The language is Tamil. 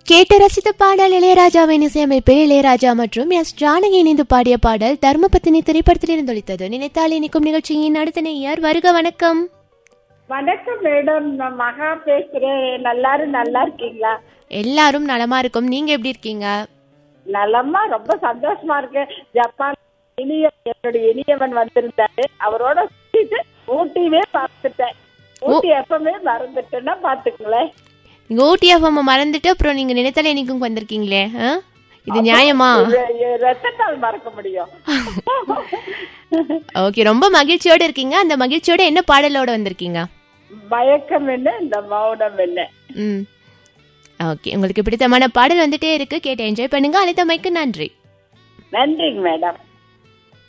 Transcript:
கேட்டு ரசித்த பாடல் இளையராஜாவின் இசையமைப்பில் இளையராஜா மற்றும் எஸ் ஜானகி இணைந்து பாடிய பாடல் தர்மபத்தினி திரைப்படத்தில் இருந்தொழித்தது நினைத்தால் இனிக்கும் நிகழ்ச்சியின் அடுத்த நேயர் வருக வணக்கம் வணக்கம் மேடம் நான் மகா பேசுறேன் எல்லாரும் நல்லா இருக்கீங்களா எல்லாரும் நலமா இருக்கும் நீங்க எப்படி இருக்கீங்க நலமா ரொம்ப சந்தோஷமா இருக்கேன் ஜப்பான் இனிய என்னுடைய இனியவன் வந்திருந்தாரு அவரோட சுத்திட்டு ஊட்டியே பார்த்துட்டேன் ஊட்டி எப்பவுமே மறந்துட்டேன்னா பாத்துக்கங்களேன் நீங்க ஓடிஎஃப்எம் மறந்துட்டு அப்புறம் நீங்க நினைத்தால் இனிக்கும் வந்திருக்கீங்களே ஆ? இது நியாயமா ரத்தத்தால் மறக்க முடியும் ஓகே ரொம்ப மகிழ்ச்சியோட இருக்கீங்க அந்த மகிழ்ச்சியோட என்ன பாடலோட வந்திருக்கீங்க மயக்கம் என்ன இந்த மௌனம் என்ன ம் ஓகே உங்களுக்கு பிடித்தமான பாடல் வந்துட்டே இருக்கு கேட்டு என்ஜாய் பண்ணுங்க அழைத்தமைக்கு நன்றி நன்றிங்க மேடம்